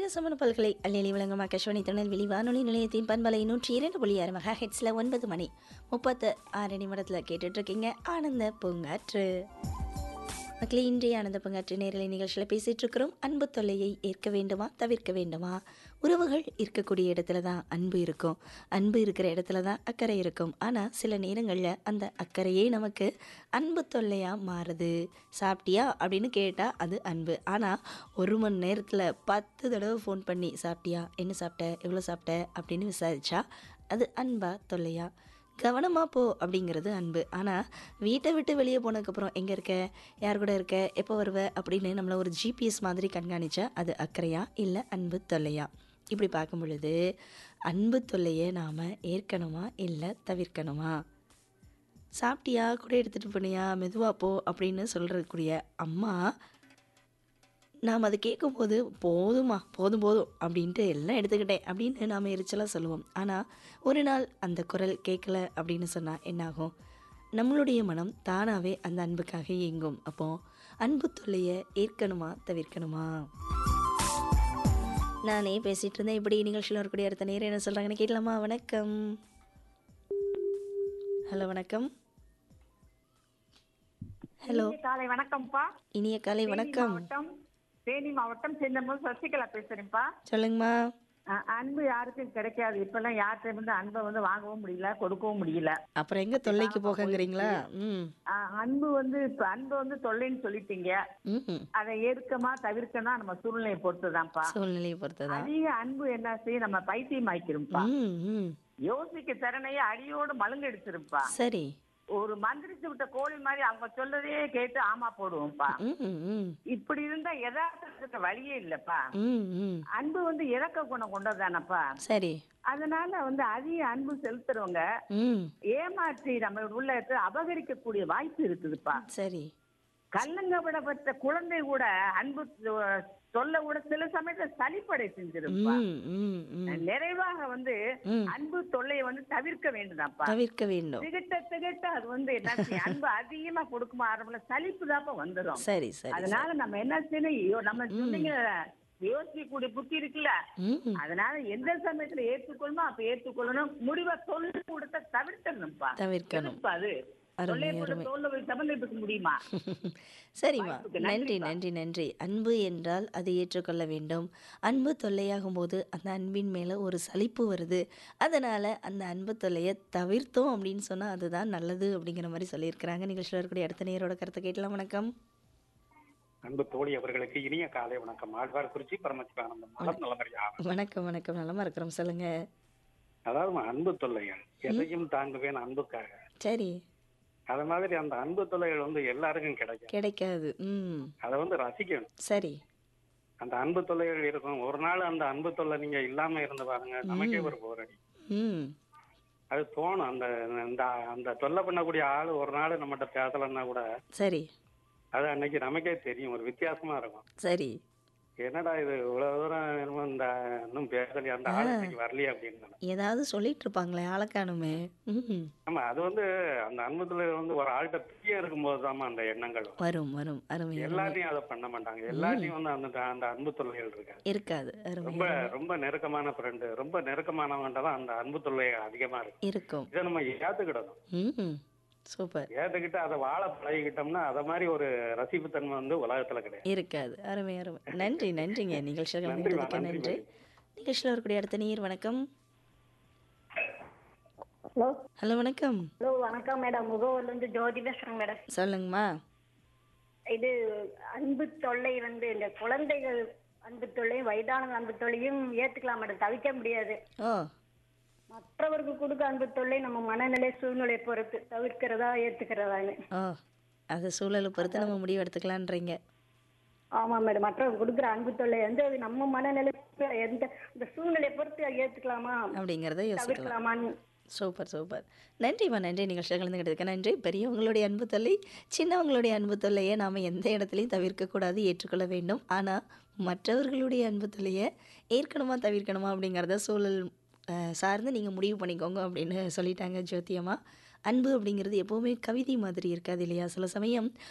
வித்தியாசமான பல்கலை அள்ளி வழங்கும் ஆகாஷவாணி திருநெல்வேலி வானொலி நிலையத்தின் பண்பலை நூற்றி இரண்டு புள்ளி ஆறு மெகா ஹெட்ஸில் ஒன்பது மணி முப்பத்து ஆறு நிமிடத்தில் கேட்டுட்ருக்கீங்க ஆனந்த பூங்காற்று மக்களே இன்றைய ஆனந்த பங்காற்று நேரலை நிகழ்ச்சியில் பேசிகிட்டு இருக்கிறோம் அன்பு தொல்லையை ஏற்க வேண்டுமா தவிர்க்க வேண்டுமா உறவுகள் இருக்கக்கூடிய இடத்துல தான் அன்பு இருக்கும் அன்பு இருக்கிற இடத்துல தான் அக்கறை இருக்கும் ஆனால் சில நேரங்களில் அந்த அக்கறையே நமக்கு அன்பு தொல்லையாக மாறுது சாப்பிட்டியா அப்படின்னு கேட்டால் அது அன்பு ஆனால் ஒரு மணி நேரத்தில் பத்து தடவை ஃபோன் பண்ணி சாப்பிட்டியா என்ன சாப்பிட்ட எவ்வளோ சாப்பிட்ட அப்படின்னு விசாரிச்சா அது அன்பா தொல்லையா கவனமாக போ அப்படிங்கிறது அன்பு ஆனால் வீட்டை விட்டு வெளியே போனதுக்கப்புறம் எங்கே இருக்க யார் கூட இருக்க எப்போ வருவ அப்படின்னு நம்மளை ஒரு ஜிபிஎஸ் மாதிரி கண்காணிச்சா அது அக்கறையா இல்லை அன்பு தொல்லையா இப்படி பார்க்கும் பொழுது அன்பு தொல்லையை நாம் ஏற்கணுமா இல்லை தவிர்க்கணுமா சாப்பிட்டியா கூட எடுத்துகிட்டு போனியா மெதுவாக போ அப்படின்னு சொல்கிறக்கூடிய அம்மா நாம் அதை கேட்கும்போது போதுமா போதும் போதும் அப்படின்ட்டு எல்லாம் எடுத்துக்கிட்டேன் அப்படின்னு நாம் எரிச்சலாக சொல்லுவோம் ஆனால் ஒரு நாள் அந்த குரல் கேட்கல அப்படின்னு சொன்னால் என்னாகும் நம்மளுடைய மனம் தானாகவே அந்த அன்புக்காக இயங்கும் அப்போ அன்பு தொல்லையை ஏற்கணுமா தவிர்க்கணுமா நானே பேசிகிட்டு இருந்தேன் இப்படி நிகழ்ச்சியில் வரக்கூடிய அடுத்த நேரம் என்ன சொல்கிறாங்கன்னு கேட்கலாமா வணக்கம் ஹலோ வணக்கம் ஹலோ இனிய காலை வணக்கம்ப்பா இனிய காலை தேனி வணக்கம் மாவட்டம் தேனி மாவட்டம் செந்தம்பூர் சசிகலா பேசுறேன்ப்பா சொல்லுங்கம்மா அஹ், அன்பு யாருக்கும் கிடைக்காது இப்பெல்லாம் யார்கிட்ட இருந்து அன்பை வந்து வாங்கவும் முடியல கொடுக்கவும் முடியல அப்புறம் எங்க தொல்லைக்கு போகங்கிறீங்களா ம் அஹ், அன்பு வந்து இப்ப அன்பு வந்து தொல்லைன்னு சொல்லிட்டீங்க ம் அதை ஏற்கமா தவிர்க்கனா நம்ம சூழ்நிலையை பொறுத்துதான்ப்பா சூழ்நிலையை பொறுத்ததான் அதிக அன்பு என்ன செய்யும் நம்ம பைத்தியம் ஆக்கிருப்பா ம் ம் யோசிக்க திறனையே அடியோடு மழுங்கடிச்சிருப்பா சரி ஒரு மந்திரிச்சு விட்ட கோழி மாதிரி அவங்க சொல்றதையே கேட்டு ஆமா போடுவோம்ப்பா ம் ம் ம் இப்படி இருந்தா யதார்த்தத்துக்கு வழியே இல்லப்பா ம் ம் அன்பு வந்து இறக்க குணம் கொண்டதானப்பா சரி அதனால வந்து அதிக அன்பு செலுத்துறவங்க ம் ஏமாற்றி நம்ம உள்ளத்தை அபகரிக்கக்கூடிய வாய்ப்பு இருக்குதுப்பா சரி கல்லங்கப்படப்பட்ட குழந்தை கூட அன்பு தொ- சொல்ல கூட சில சமயத்துல சலிப்படை செஞ்சிருப்பா ம் ம் ம் நிறைவாக வந்து ம். அன்பு தொல்லையை வந்து தவிர்க்க வேண்டுதாப்பா தவிர்க்க வேண்டும் திகட்ட திகட்ட அது வந்து என்ன செய்யும்? அன்பு அதிகமா கொடுக்குமா ஆரம்பில சலிப்பு தாப்பா வந்துடும் சரி சரி அதனால நம்ம என்ன செய்யணும் ஐயோ, நம்ம சொன்னீங்க யோசிக்கக்கூடிய புத்தி இருக்குல்ல ம் அதனால எந்த சமயத்துல ஏற்றுக்கொள்ளணுமோ அப்ப ஏற்றுக்கொள்ளணும் முடிவை சொல்லி கொடுத்த தவிர்த்தணும்ப்பா தவிர்க்கணும் எதுக்குப்பா அது அருமை, சொல்லே போட்டு அருமை. தோல்ல போய் சமந்திருக்க முடியுமா சரிம்மா வாய்ப்புக்கு நன்றி நன்றிப்பா. நன்றி நன்றி அன்பு என்றால் அதை ஏற்றுக்கொள்ள வேண்டும் அன்பு தொல்லையாகும் போது அந்த அன்பின் மேலே ஒரு சலிப்பு வருது அதனால் அந்த அன்பு தொல்லையை தவிர்த்தோம் அப்படின்னு சொன்னால் அதுதான் நல்லது அப்படிங்கிற மாதிரி சொல்லியிருக்கிறாங்க நிகழ்ச்சியில் இருக்கக்கூடிய அடுத்த நேரோட கருத்தை கேட்கலாம் வணக்கம் அன்பு தோழி அவர்களுக்கு இனிய காலை வணக்கம் ஆழ்வார் குறிச்சி பரமசிவானந்தம் மலர் நலமறியா வணக்கம் வணக்கம் நலமா இருக்கிறோம் சொல்லுங்க அதாவது அன்பு தொல்லைகள் எதையும் தாங்குவேன் அன்புக்காக சரி அது மாதிரி அந்த அன்பு தொல்லைகள் வந்து எல்லாருக்கும் கிடைக்கும் கிடைக்காது ம் அதை வந்து ரசிக்கணும் சரி அந்த அன்பு தொல்லைகள் இருக்கும் ஒரு நாள் அந்த அன்பு தொல்லை நீங்க இல்லாம இருந்து பாருங்க நமக்கே ஒரு போரடி ம் அது தோணும் அந்த அந்த அந்த தொல்லை பண்ணக்கூடிய ஆள் ஒரு நாள் நம்மகிட்ட பேசலன்னா கூட சரி அது அன்னைக்கு நமக்கே தெரியும் ஒரு வித்தியாசமா இருக்கும் சரி என்னடா இது இவ்வளவு தூரம் என்னமோ இந்த இன்னும் பேசலையா அந்த ஆள் இன்னைக்கு வரலையே அப்படின்னு ஏதாவது சொல்லிட்டு இருப்பாங்களே ஆளக்கானுமே ம் ஆமா அது வந்து அந்த அன்புத்துல வந்து ஒரு ஆள்கிட்ட பிரியம் இருக்கும்போது தான் அந்த எண்ணங்கள் வரும். வரும் வரும் அருமை அருமை எல்லாத்தையும் அதை பண்ண மாட்டாங்க எல்லாத்தையும் வந்து அந்த அந்த அன்பு தொல்லைகள் இருக்காது இருக்காது அருமை ரொம்ப ரொம்ப நெருக்கமான ஃப்ரெண்டு ரொம்ப நெருக்கமானவன்ட்ட தான் அந்த அன்பு தொல்லை அதிகமா இருக்கு இருக்கும் இதை நம்ம ஏத்துக்கிடணும் ம் சூப்பர் ஏத்துக்கிட்டு அதை வாழ பழகிக்கிட்டோம்னா அதை மாதிரி ஒரு ரசிப்புத்தன்மை வந்து உலகத்துல கிடையாது இருக்காது அருமை அருமை நன்றி நன்றிங்க நிகழ்ச்சியில் நன்றிம்மா, கலந்துக்கிட்டதுக்கு நன்றி, நன்றி நிகழ்ச்சியில் வரக்கூடிய அடுத்த நீர் வணக்கம் ஹலோ ஹலோ வணக்கம் ஹலோ வணக்கம் மேடம் முகவர்லேருந்து ஜோதி பேசுகிறேங்க மேடம் சொல்லுங்கம்மா இது அன்பு தொல்லை வந்து இந்த குழந்தைகள் அன்பு தொல்லையும் வயதானவங்க அன்பு தொல்லையும் ஏற்றுக்கலாம் மேடம் தவிர்க்க முடியாது ஓ மற்றவருக்கு கொடுக்க அன்பு தொல்லை நம்ம மனநிலை சூழ்நிலை பொறுத்து தவிர்க்கிறதா ஏற்றுக்கிறதான்னு ஓ அது சூழலை பொறுத்து நம்ம முடிவு எடுத்துக்கலான்றீங்க ஆமாம் மேடம் மற்றவங்க கொடுக்குற அன்பு தொல்லை வந்து அது நம்ம மனநிலை எந்த இந்த சூழ்நிலையை பொறுத்து ஏற்றுக்கலாமா அப்படிங்கிறத யோசிக்கலாம் தவிர்க்கலாமான்னு சூப்பர் சூப்பர் நன்றிம்மா நன்றி நிகழ்ச்சியில் கலந்துக்கிட்டதுக்கு நன்றி பெரியவங்களுடைய அன்பு தொல்லை சின்னவங்களுடைய அன்பு தொல்லையை நாம் எந்த இடத்துலையும் தவிர்க்கக்கூடாது ஏற்றுக்கொள்ள வேண்டும் ஆனால் மற்றவர்களுடைய அன்பு தொல்லையை ஏற்கனமா தவிர்க்கணுமா அப்படிங்கிறத சூழல் அஹ், சார்ந்து நீங்கள் முடிவு பண்ணிக்கோங்க அப்படின்னு சொல்லிட்டாங்க ஜோதியம்மா அன்பு அப்படிங்கிறது எப்போவுமே கவிதை மாதிரி இருக்காது இல்லையா சில சமயம்